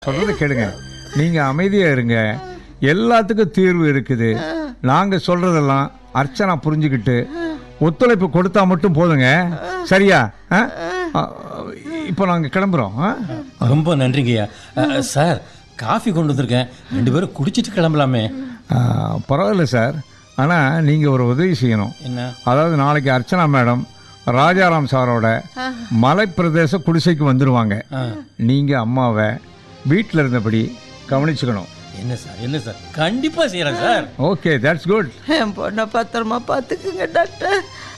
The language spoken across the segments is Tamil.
சொல்றதை கேளுங்க நீங்க அமைதியா இருங்க எல்லாத்துக்கும் தீர்வு இருக்குது நாங்க சொல்றதெல்லாம் அர்ச்சனா புரிஞ்சுக்கிட்டு ஒத்துழைப்பு கொடுத்தா மட்டும் போதுங்க சரியா ஆ? ஆ, இப்போ நாங்க கிளம்புறோம் ஆ? ரொம்ப நன்றிங்கய்யா அஹ், சார் காஃபி கொண்டு வந்திருக்கேன் ரெண்டு பேரும் குடிச்சிட்டு கிளம்பலாமே ஆ, பரவாயில்ல சார் ஆனா நீங்க ஒரு உதவி செய்யணும் என்ன அதாவது நாளைக்கு அர்ச்சனா மேடம் ராஜாராம் சாரோட மலைப்பிரதேச குடிசைக்கு வந்துடுவாங்க நீங்க அம்மாவை வீட்டில் இருந்தபடி கவனிச்சுக்கணும் என்ன சார் என்ன சார் கண்டிப்பா செய்யறேன் சார் ஓகே தட்ஸ் குட் என் பொண்ணை பத்திரமா பார்த்துக்குங்க டாக்டர்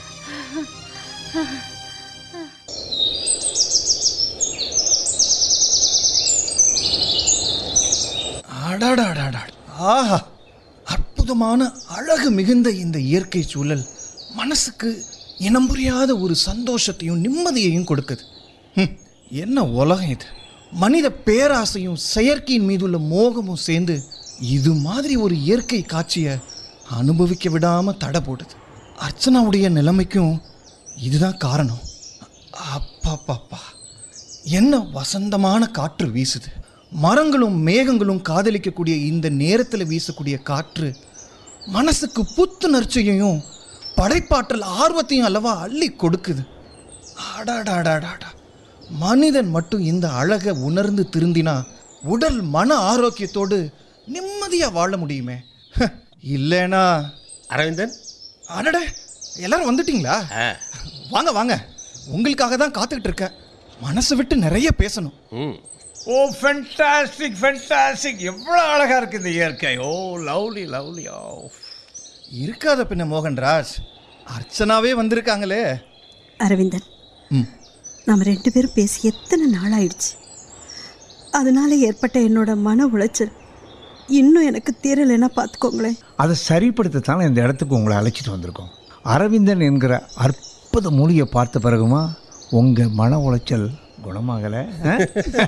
அடாடாடாடா ஆஹா அற்புதமான அழகு மிகுந்த இந்த இயற்கை சூழல் மனசுக்கு இனம் புரியாத ஒரு சந்தோஷத்தையும் நிம்மதியையும் கொடுக்குது ஹம், என்ன உலகம் இது மனித பேராசையும் செயற்கையின் மீதுள்ள மோகமும் சேர்ந்து இது மாதிரி ஒரு இயற்கை காட்சியை அனுபவிக்க விடாம தடை போடுது அர்ச்சனாவுடைய நிலைமைக்கும் இதுதான் காரணம் அப்பாப்பாப்பா என்ன வசந்தமான காற்று வீசுது மரங்களும் மேகங்களும் காதலிக்கக்கூடிய இந்த நேரத்தில் வீசக்கூடிய காற்று மனசுக்கு புத்துணர்ச்சியையும் படைப்பாற்றல் ஆர்வத்தையும் அல்லவா அள்ளி கொடுக்குது அடாடாடாடாடா மனிதன் மட்டும் இந்த அழகை உணர்ந்து திருந்தினா உடல் மன ஆரோக்கியத்தோடு நிம்மதியாக வாழ முடியுமே ஹ, இல்லைனா அரவிந்தன் அடட எல்லாரும் வந்துட்டீங்களா வாங்க வாங்க உங்களுக்காக தான் காத்துக்கிட்டு இருக்கேன் மனசு விட்டு நிறைய பேசணும் ம் ஓ ஃபென்டாஸ்டிக் ஃபென்டாஸ்டிக் எவ்வளோ அழகா இருக்கு இந்த இயற்கை ஓ லவ்லி லவ்லி ஓ இருக்காத பின்ன மோகன்ராஜ் அர்ச்சனாவே வந்திருக்காங்களே அரவிந்தன் ம் நாம் ரெண்டு பேரும் பேசி எத்தனை நாள் ஆயிடுச்சு அதனால ஏற்பட்ட என்னோட மன உளைச்சல் இன்னும் எனக்கு தீரலைன்னா பார்த்துக்கோங்களேன் அதை சரிப்படுத்தத்தானே இந்த இடத்துக்கு உங்களை அழைச்சிட்டு வந்திருக்கோம் அரவிந்தன் என்கிற அற்புத மொழியை பார்த்த பிறகுமா உங்கள் மன உளைச்சல் குணமாகலை ஆ?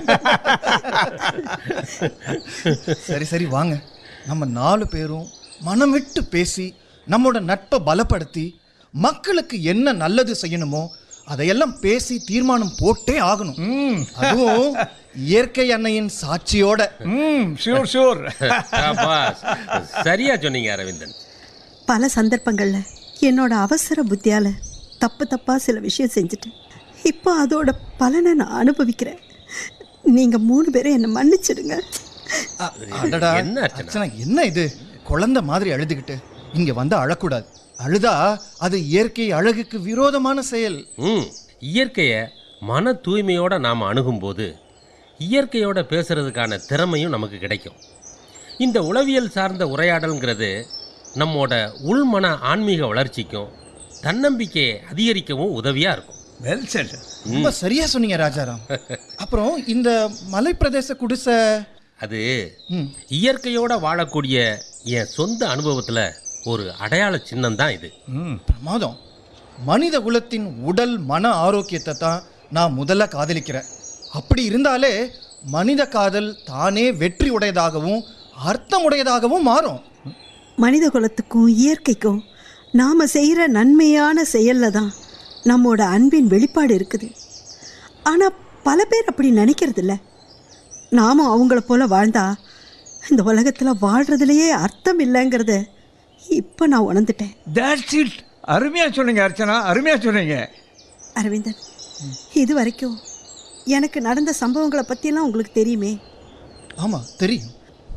சரி சரி வாங்க நம்ம நாலு பேரும் மனம் விட்டு பேசி நம்மோட நட்பை பலப்படுத்தி மக்களுக்கு என்ன நல்லது செய்யணுமோ அதையெல்லாம் பேசி தீர்மானம் போட்டே ஆகணும் அதுவும் இயற்கை அன்னையின் சாட்சியோட ம் ஷூர் ஷூர் சபாஸ். சரியா சொன்னீங்க அரவிந்தன் பல சந்தர்ப்பங்களில் என்னோட அவசர புத்தியால் தப்பு தப்பாக சில விஷயம் செஞ்சுட்டேன் இப்போ அதோட பலனை நான் அனுபவிக்கிறேன் நீங்கள் மூணு பேரும் என்னை மன்னிச்சிடுங்க அ- அடடா என்ன அர்ச்சனா? அர்ச்சனா என்ன இது குழந்தை மாதிரி அழுதுகிட்டு இங்க வந்து அழக்கூடாது அழுதா அது இயற்கை அழகுக்கு விரோதமான செயல் ம் இயற்கையை மன தூய்மையோட நாம் அணுகும்போது இயற்கையோட பேசுறதுக்கான திறமையும் நமக்கு கிடைக்கும் இந்த உளவியல் சார்ந்த உரையாடல்ங்கிறது நம்மோட உள்மன ஆன்மீக வளர்ச்சிக்கும் தன்னம்பிக்கையை அதிகரிக்கவும் உதவியாக இருக்கும் வெல் செட் ரொம்ப சரியா சொன்னீங்க ராஜாராம் அப்புறம் இந்த மலைப்பிரதேச குடிசை அது ம், இயற்கையோட வாழக்கூடிய என் சொந்த அனுபவத்தில் ஒரு அடையாள சின்னம் தான் இது ம் பிரமாதம் மனித குலத்தின் உடல் மன ஆரோக்கியத்தை தான் நான் முதல்ல காதலிக்கிறேன் அப்படி இருந்தாலே மனித காதல் தானே வெற்றி உடையதாகவும் அர்த்தமுடையதாகவும் மாறும் மனித குலத்துக்கும் இயற்கைக்கும் நாம் செய்கிற நன்மையான செயலில் தான் நம்மோட அன்பின் வெளிப்பாடு இருக்குது ஆனால் பல பேர் அப்படி நினைக்கிறதில்ல நாமும் அவங்கள போல வாழ்ந்தா இந்த உலகத்தில் வாழ்கிறதுலையே அர்த்தம் இல்லைங்கிறத இப்போ நான் உணர்ந்துட்டேன் தட்ஸ் இட் அருமையாக சொன்னீங்க அர்ச்சனா அருமையாக சொன்னீங்க அரவிந்தன் இது வரைக்கும் எனக்கு நடந்த சம்பவங்களை பற்றியெல்லாம் உங்களுக்கு தெரியுமே ஆமா தெரியும்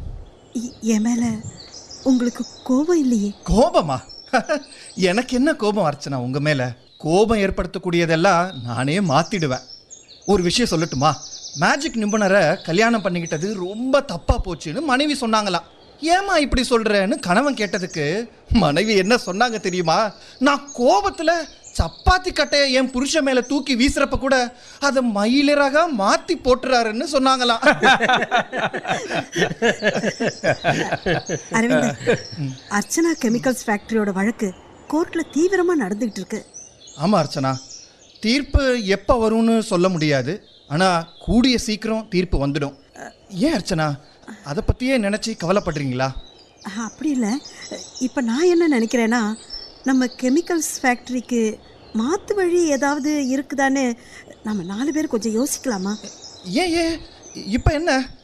இ- என் மேலே உங்களுக்கு கோபம் இல்லையே கோபமா எனக்கு என்ன கோபம் அர்ச்சனா உங்க மேல கோபம் ஏற்படுத்தக்கூடியதெல்லாம் நானே மாத்திடுவேன் ஒரு விஷயம் சொல்லட்டுமா மேஜிக் நிபுணரை கல்யாணம் பண்ணிக்கிட்டது ரொம்ப தப்பா போச்சுன்னு மனைவி சொன்னாங்களாம் ஏமா இப்படி சொல்றேன்னு கணவன் கேட்டதுக்கு மனைவி என்ன சொன்னாங்க தெரியுமா நான் கோபத்துல சப்பாத்தி கட்டையை என் புருஷன் மேல தூக்கி வீசுறப்ப கூட அதை மயிலிறகா மாத்தி போட்டுறாருன்னு சொன்னாங்களாம் அரவிந்தன் அர்ச்சனா கெமிக்கல்ஸ் ஃபேக்டரியோட வழக்கு கோர்ட்டில் தீவிரமாக நடந்துகிட்டு இருக்கு ஆமா அர்ச்சனா தீர்ப்பு எப்போ வரும்னு சொல்ல முடியாது ஆனால் கூடிய சீக்கிரம் தீர்ப்பு வந்துடும் அஹ், ஏன் அர்ச்சனா அதை பற்றியே நினச்சி கவலைப்படுறீங்களா அஹ், அப்படி இல்லை இப்போ நான் என்ன நினைக்கிறேன்னா நம்ம கெமிக்கல்ஸ் ஃபேக்டரிக்கு மாற்று வழி ஏதாவது இருக்குதான்னு நம்ம நாலு பேர் கொஞ்சம் யோசிக்கலாமா ஏன் ஏன் இப்போ என்ன